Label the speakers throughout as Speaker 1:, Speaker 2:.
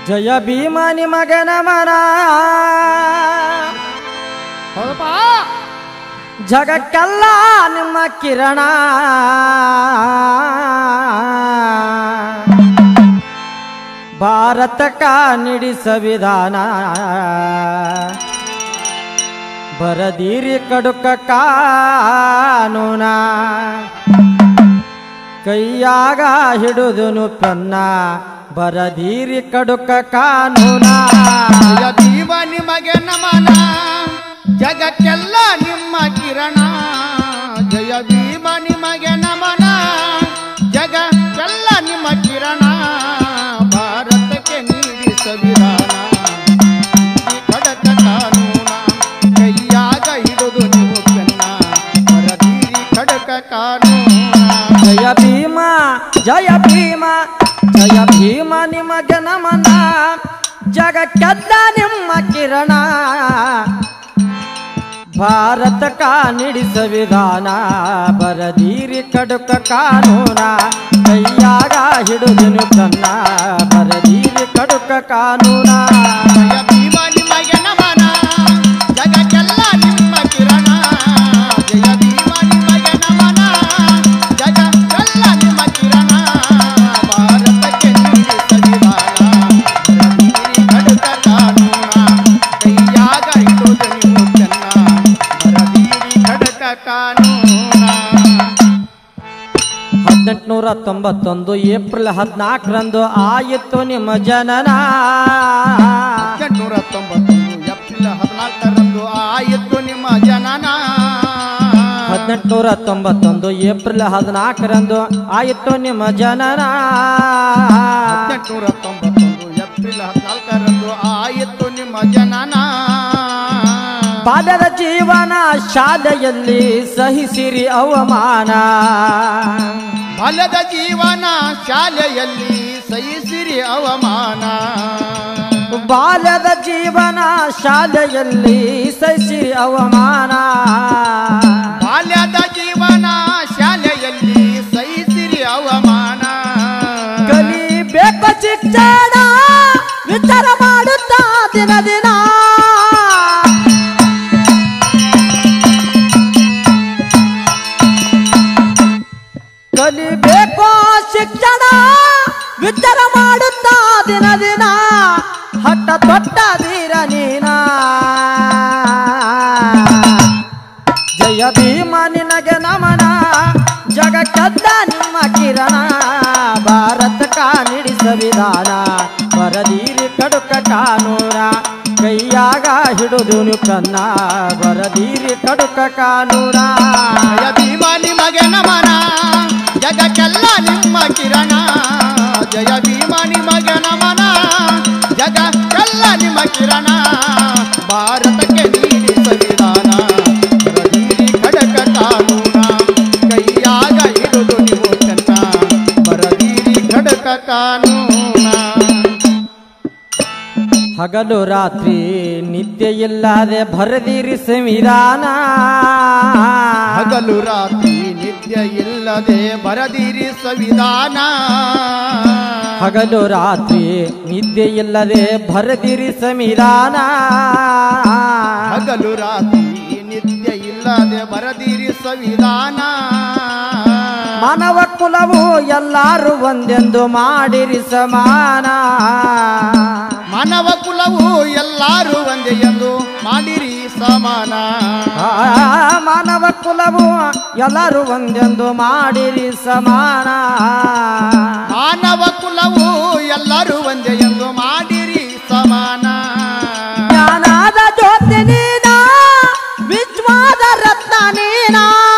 Speaker 1: ಜಯ ಭೀಮ ನಿಮಗೆ ನಮನ
Speaker 2: ಹೌದಪ್ಪ
Speaker 1: ಜಗಕ್ಕೆಲ್ಲ ನಿಮ್ಮ ಕಿರಣ ಭಾರತಕ್ಕ ನೀಡಿ ಸಂವಿಧಾನ ಬರದೀರಿ ಕಡುಕ ಕಾನೂನ ಕೈಯಾಗ ಹಿಡುದನು ಪನ್ನ ಬರದೀರಿ ಕಡುಕ ಕಾನೂನ
Speaker 2: ಜಯ ದೀವ ನಿಮಗೆ ನಮನ ಜಗಕ್ಕೆಲ್ಲ ನಿಮ್ಮ ಕಿರಣ ಜಯ ಭೀಮ ನಿಮಗೆ ನಮನ ಜಗಕ್ಕೆಲ್ಲ ನಿಮ್ಮ ಕಿರಣ ಭಾರತಕ್ಕೆ ನೀಡಿ ಸಂವಿಧಾನ ಈ ಖಡಕ ಕಾನೂನ ಕೈಯಾಗ ಹಿಡಿದು ನೀವು ಪೆನ್ನ ಬರದೀರಿ ಖಡಕ ಕಾನೂನ
Speaker 1: ಜಯ ಭೀಮ ಜಯ ಭೀಮ ಜಯ ಭೀಮ ನಿಮಗೆ ನಮನ ಜಗಕ್ಕೆಲ್ಲ ನಿಮ್ಮ ಕಿರಣ ಭಾರತಕ್ಕ ನೀಡಿ ಸಂವಿಧಾನ ಬರದೀರಿ ಕಡುಕ ಕಾನೂನ ಕೈಯಾಗ ಹಿಡುದನು ಕನ್ನ ಬರದೀರಿ ಕಡುಕ ಕಾನೂನ
Speaker 2: ಜಯ ಭೀಮ ನಿಮಗೆ ನಮನ ಜಗಕ್ಕೆಲ್ಲ ನಿಮ್ಮ ಕಿರಣ ಜಯ ಭೀಮ ನಿಮಗೆ ನಮನ ಜಗಕ್ಕೆಲ್ಲ ನಿಮ್ಮ ಕಿರಣ ಭಾರತಕ್ಕೆ ನೀಡಿ ಸಂವಿಧಾನ ಬರದೀರಿ ಖಡ್ಗ ಕಾನೂನ ಕೈಯಾಗ ಹಿಡಿದು ನೀವು ಚೆನ್ನ ಬರದೀರಿ ಖಡ್ಗ ಕಾನೂನ
Speaker 1: ಹದಿನೆಂಟುನೂರ ತೊಂಬತ್ತೊಂದು ಏಪ್ರಿಲ್ ಹದಿನಾಲ್ಕರಂದು ಆಯಿತು ನಿಮ್ಮ ಜನನ
Speaker 2: ಎಂಟುನೂರ ತೊಂಬತ್ತೊಂದು ಏಪ್ರಿಲ್ ಹದಿನಾಲ್ಕರಂದು ಆಯಿತು ನಿಮ್ಮ ಜನನ
Speaker 1: ಹದಿನೆಂಟುನೂರ ತೊಂಬತ್ತೊಂದು ಏಪ್ರಿಲ್ ಹದಿನಾಲ್ಕರಂದು ಆಯಿತು ನಿಮ್ಮ ಜನನ
Speaker 2: ಹದಿನೆಂಟುನೂರ ತೊಂಬತ್ತೊಂದು ಏಪ್ರಿಲ್ ಹದಿನಾಲ್ಕರಂದು ಆಯಿತು ನಿಮ್ಮ ಜನನ
Speaker 1: ಬಾಲ್ಯದ ಜೀವನ ಶಾಲೆಯಲ್ಲಿ ಸಹಿಸಿರಿ ಅವಮಾನ
Speaker 2: ಬಾಲ್ಯದ ಜೀವನ ಶಾಲೆಯಲ್ಲಿ ಸಹಿಸಿರಿ ಅವಮಾನ
Speaker 1: ಬಾಲ್ಯದ ಜೀವನ ಶಾಲೆಯಲ್ಲಿ ಸಹಿಸಿರಿ ಅವಮಾನ
Speaker 2: ಬಾಲ್ಯದ ಜೀವನ ಶಾಲೆಯಲ್ಲಿ ಸಹಿಸಿರಿ ಅವಮಾನ
Speaker 1: ಕಲಿಬೇಕು ಶಿಕ್ಷಣ ವಿಚಾರ ಮಾಡುತ್ತಾ ದಿನ ದಿನ ಕಲಿಬೇಕು ಶಿಕ್ಷಣ ವಿಚಾರ ಮಾಡುತ್ತಾ ದಿನ ದಿನ ಹಟ್ಟ ತೊಟ್ಟ ಧೀರ ನೀನ ಜಯ ಭೀಮ ನಿನಗೆ ನಮನ ಜಗಕ್ಕದ್ದ ನಿಮ್ಮ ಕಿರಣ ಭಾರತಕ್ಕ ನೀಡಿ ಸಂವಿಧಾನ ಬರದೀರಿ ಕಡುಕ ಕಾನೂನ ಕೈಯಾಗ ಹಿಡುದು ಕನ್ನ ಬರದೀರಿ ಕಡುಕ ಕಾನೂನ
Speaker 2: ಜಯ ಭೀಮ ನಿಮಗೆ ನಮನ ಜಗಕ್ಕೆಲ್ಲ ನಿಮ್ಮ ಕಿರಣ ಜಯ ಭೀಮ ನಿಮಗೆ ನಮನ ಜಗಕ್ಕೆಲ್ಲ ನಿಮ್ಮ ಕಿರಣ ಭಾರತಕ್ಕೆ ನೀಡಿ ಸಂವಿಧಾನ ಬರದೀರಿ ಖಡಕ ಕಾನೂನ ಕೈಯಾಗ ಹಿಡಿದು ನೀವು ಚೆನ್ನ ಬರದೀರಿ ಖಡಕ ಕಾನೂನ
Speaker 1: ಹಗಲು ರಾತ್ರಿ ನಿತ್ಯ ಇಲ್ಲದೆ ಭರದಿರಿ ಸಂವಿಧಾನ
Speaker 2: ಹಗಲು ರಾತ್ರಿ ನಿತ್ಯ ಇಲ್ಲದೆ ಬರದಿರಿ ಸಂವಿಧಾನ
Speaker 1: ಹಗಲು ರಾತ್ರಿ ನಿದ್ದೆ ಇಲ್ಲದೆ ಭರದಿರಿ ಸಂವಿಧಾನ
Speaker 2: ಹಗಲು ರಾತ್ರಿ ನಿತ್ಯ ಇಲ್ಲದೆ ಬರದಿರಿ ಸಂವಿಧಾನ
Speaker 1: ಮಾನವ ಕುಲವು ಎಲ್ಲಾರು ಒಂದೆಂದು ಮಾಡಿರಿ ಸಮಾನ
Speaker 2: ಮಾನವ ಕುಲವು ಎಲ್ಲಾರು ಒಂದೇ ಎಂದು ಮಾಡಿರಿ ಸಮಾನ
Speaker 1: ಆ, ಮಾನವ ಕುಲವು ಎಲ್ಲರೂ ಒಂದೆಂದು ಮಾಡಿರಿ ಸಮಾನ
Speaker 2: ಮಾನವ ಕುಲವು ಎಲ್ಲರೂ ಒಂದೇ ಎಂದು ಮಾಡಿರಿ ಸಮಾನ
Speaker 1: ಜ್ಞಾನದ ಜ್ಯೋತಿ ನೀನ ವಿಶ್ವದ ರತ್ನ ನೀನ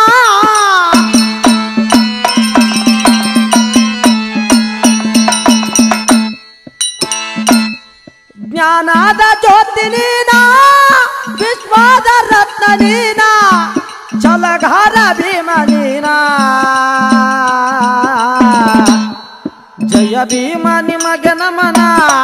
Speaker 1: ಜ್ಞಾನದ ಜ್ಯೋತಿ ನೀನ ವಿಶ್ವದ ರತ್ನ ನೀನ ಛಲಘರ ಭೀಮ ನೀನ ಜಯ ಭೀಮ ನಿಮಗೆ ನಮನ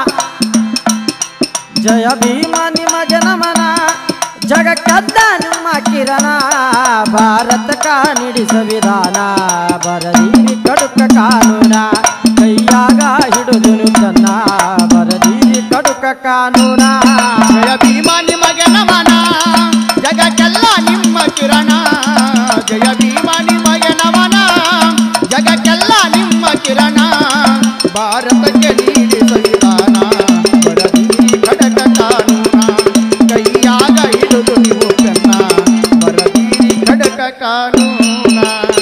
Speaker 1: ಜಯ ಭೀಮ ನಿಮಗೆ ನಮನ ಜಗಕ್ಕದ್ದ ನಿಮ್ಮ ಕಿರಣ ಭಾರತಕ್ಕ ನೀಡಿ ಸಂವಿಧಾನ ಬರದೀರಿ ಕಡುಕ ಕಾನೂನ ಕೈಯಾಗ ಹಿಡಿದು ತನ್ನ ಬರದೀರಿ ಕಾನೂನ
Speaker 2: ಜಯ ಭೀಮ ನಿಮಗೆ ನಮನ ಜಗಕ್ಕೆಲ್ಲ ನಿಮ್ಮ ಕಿರಣ ಜಯ ಭೀಮ ನಿಮಗೆ ನಮನ ಜಗಕ್ಕೆಲ್ಲ ನಿಮ್ಮ ಕಿರಣ ಭಾರತಕ್ಕೆ ನೀಡಿ ಸಂವಿಧಾನ ಬರದಿ ಖಡಕ ಕಾನೂನ ಕೈಯಾಗ ಹಿಡಿದು ನೀವು ಪೆನ್ನ ಬರದಿ ಖಡಕ ಕಾನೂನ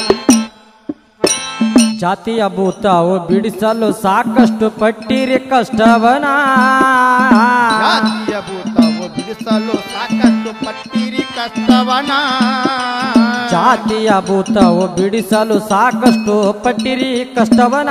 Speaker 1: ಜಾತಿಯ ಭೂತವು ಬಿಡಿಸಲು ಸಾಕಷ್ಟು ಪಟ್ಟಿರಿ ಕಷ್ಟವನ
Speaker 2: ಜಾತಿಯ ಭೂತವು ಬಿಡಿಸಲು ಸಾಕಷ್ಟು ಪಟ್ಟಿರಿ ಕಷ್ಟವನ
Speaker 1: ಜಾತಿಯ ಭೂತವು ಬಿಡಿಸಲು ಸಾಕಷ್ಟು ಪಟ್ಟಿರಿ ಕಷ್ಟವನ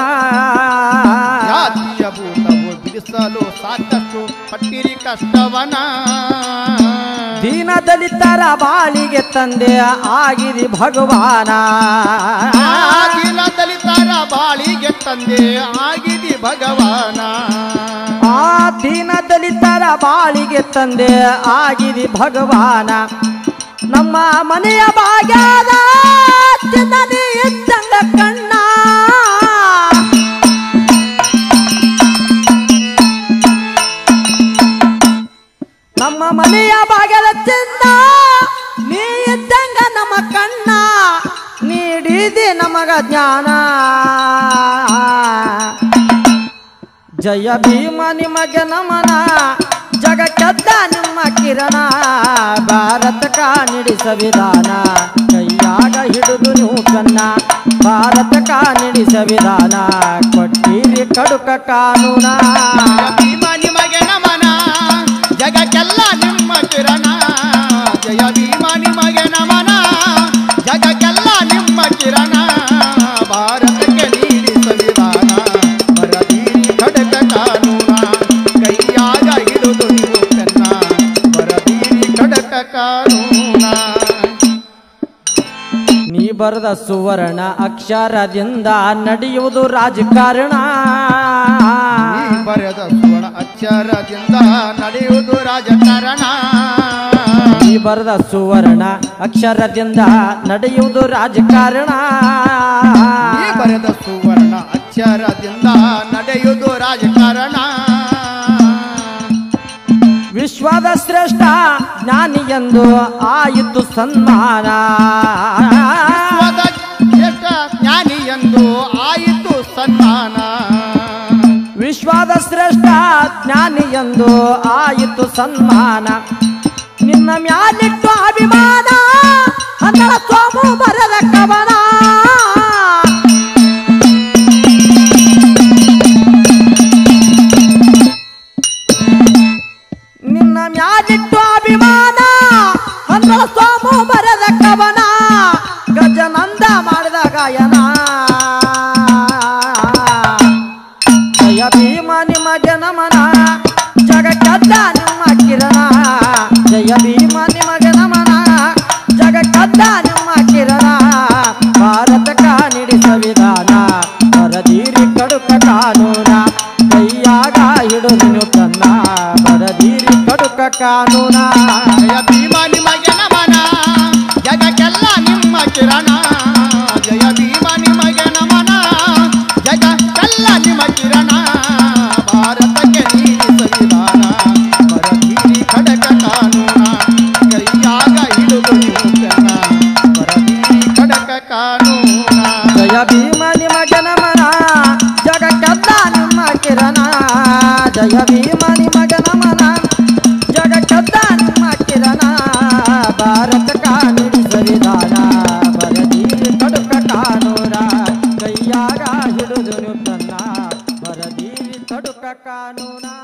Speaker 2: ಜಾತಿಯ ಭೂತವು ಬಿಡಿಸಲು ಸಾಕಷ್ಟು ಪಟ್ಟಿರಿ ಕಷ್ಟವನ
Speaker 1: ದೀನ ದಲಿತರ ಬಾಳಿಗೆ ತಂದೆ ಆಗಿರಿ ಭಗವಾನ
Speaker 2: ಆಗಿನ ದಲಿತರ ಬಾಳಿಗೆ ತಂದೆ ಆಗಿದಿ ಭಗವಾನ
Speaker 1: ಆ ದೀನ ದಲಿತರ ಬಾಳಿಗೆ ತಂದೆ ಆಗಿರಿ ಭಗವಾನ ನಮ್ಮ ಮನೆಯ ಭಾಗ್ಯದ ಚಿನ್ನದಿ ಇದ್ದಂಗ ಕಣ್ಣ ನಮ್ಮ ಮನೆಯ ಭಾಗ್ಯದ ಚಿನ್ನ ನೀ ಇದ್ದಂಗ ನಮ್ಮ ಕಣ್ಣ ನೀಡಿದೆ ನಮಗ ಜ್ಞಾನ ಜಯ ಭೀಮ ನಿಮಗೆ ನಮನ ಜಗಕ್ಕೆದ್ದ ನಿಮ್ಮ ಕಿರಣ ಭಾರತ ಕಾಣಿಡಿ ಸಂವಿಧಾನ ಕೈಯಾಗ ಹಿಡಿದು ನೀವು ಕನ್ನ ಭಾರತ ಕಾಣಿಡಿ ಸಂವಿಧಾನ ಕೊಟ್ಟಿರಿ ಕಡುಕ ಕಾನೂನ
Speaker 2: ಜಯ ಭೀಮ ನಿಮಗೆ ನಮನ ಜಗಕ್ಕೆಲ್ಲ ನಿಮ್ಮ ಕಿರಣ ಜಯ ಭೀಮ ನಿಮಗೆ ನಮನ ಜಗಕ್ಕೆಲ್ಲ ನಿಮ್ಮ ಕಿರಣ ಭಾರತಕ್ಕೆ ನೀಡಿ ಸಂವಿಧಾನ ಬರದೀರಿ ಖಡಕ ಕಾನೂನ ಕೈಯಾಗ ಹಿಡಿದು ನೀವು ಪೆನ್ನ ಬರದೀರಿ ಖಡಕ ಕಾನೂನ
Speaker 1: ನೀ ಬರೆದ ಸುವರ್ಣ ಅಕ್ಷರದಿಂದ ನಡೆಯುವುದು ರಾಜಕಾರಣ
Speaker 2: ಈ ಬರೆದ ಸುವರ್ಣ ಅಕ್ಷರದಿಂದ ನಡೆಯುವುದು ರಾಜಕಾರಣ
Speaker 1: ನೀ ಬರೆದ ಸುವರ್ಣ ಅಕ್ಷರದಿಂದ ನಡೆಯುವುದು ರಾಜಕಾರಣ
Speaker 2: ಈ ಬರೆದ ಸುವರ್ಣ ಅಕ್ಷರದಿಂದ ನಡೆಯುವುದು ರಾಜಕಾರಣ
Speaker 1: ವಿಶ್ವದ ಶ್ರೇಷ್ಠ ಜ್ಞಾನಿ ಎಂದು ಆಯಿತು ಸನ್ಮಾನ
Speaker 2: ವಿಶ್ವದ ಶ್ರೇಷ್ಠ ಜ್ಞಾನಿ ಎಂದು ಆಯಿತು ಸನ್ಮಾನ
Speaker 1: ವಿಶ್ವದ ಶ್ರೇಷ್ಠ ಜ್ಞಾನಿ ಎಂದು ಆಯಿತು ಸನ್ಮಾನ ನಿನ್ನ ಮ್ಯಾಲಿಟ್ಟು ಅಭಿಮಾನ ಅಂದಳ ಸೋಮು ಬರದ ಕವನ ನಿನ್ನ ಮ್ಯಾಲಿಟ್ಟು ಅಭಿಮಾನ ಅಂದಳ ಸೋಮು ಬರದ ಕವನ ಗಜನಂದ ಮಾಡಿದ ಗಾಯನ ಜಯ ಭೀಮ ನಿಮಗೆ ನಮನ ಜಗಕ್ಕದ್ದ ನಿಮ್ಮ ಕಿರಣ ಜಯ ಭೀಮ ನಿಮಗೆ ನಮನ ಜಗಕ್ಕದ್ದ ನಿಮ್ಮ ಕಿರಣ ಭಾರತ ಕಾಣಿಡಿ ಸಂವಿಧಾನ ಬರದೀರಿ ಕಡುಕ ಕಾನೂನ ಕೈಯಾಗ ಹಿಡಿದು ತನ್ನ ಬರದೀರಿ ಕಡುಕ ಕಾನೂನ
Speaker 2: ಜಯ ಭೀಮ ನಿಮಗೆ ನಮನ ಜಗಕ್ಕೆಲ್ಲ ನಿಮ್ಮ ಕಿರಣ ಜಯ ಭೀಮ ನಿಮಗೆ ನಮನ ಜಗಕ್ಕೆಲ್ಲ ನಿಮ್ಮ ಕಿರಣ ಭಾರತಕ್ಕೆ ನೀಡಿ ಸಂವಿಧಾನ ಬರದೀರಿ ಖಡಕ ಕಾನೂನ ಕೈಯಾಗ ಹಿಡಿದು ನೀವು ಪೆನ್ನ ಬರದೀರಿ ಖಡಕ ಕಾನೂನ
Speaker 1: ಜಯ ಭೀಮ ನಿಮಗೆ ನಮನ ಜಗಕ್ಕದ್ದ ನಿಮ್ಮ ಕಿರಣ ಜಯ ಭೀಮ ನಿಮಗೆ ನಮನ ಜಗಕ್ಕದ್ದ ನಿಮ್ಮ ಕಿರಣ ಭಾರತ ಕಾನೂನು ಸಂವಿಧಾನ ಬರದೀರಿ ಕಡುಕ ಕಾನೂನ ಕೈಯಾಗ ಹಿಡಿದು ತನ್ನ ಬರದೀರಿ ಕಡುಕ ಕಾನೂನ